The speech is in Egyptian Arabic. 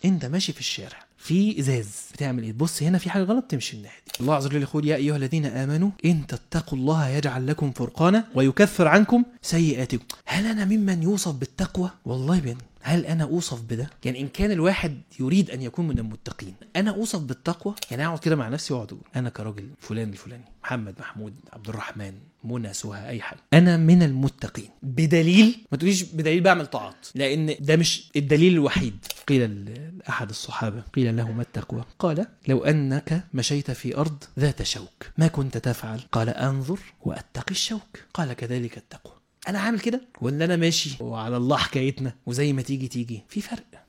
انت ماشي في الشارع في ازاز بتعمل ايه تبص هنا في حاجه غلط تمشي الناحيه دي الله عز وجل يقول يا ايها الذين امنوا ان تتقوا الله يجعل لكم فرقانا ويكفر عنكم سيئاتكم هل انا ممن يوصف بالتقوى والله بين هل انا اوصف بده يعني ان كان الواحد يريد ان يكون من المتقين انا اوصف بالتقوى يعني اقعد كده مع نفسي واقعد اقول انا كراجل فلان الفلاني محمد محمود عبد الرحمن منى سهى اي حاجه انا من المتقين بدليل ما تقوليش بدليل بعمل طاعات لان ده مش الدليل الوحيد قيل لاحد الصحابه قيل له ما التقوى قال لو انك مشيت في ارض ذات شوك ما كنت تفعل قال انظر واتقي الشوك قال كذلك التقوى انا عامل كده ولا انا ماشي وعلى الله حكايتنا وزي ما تيجي تيجي في فرق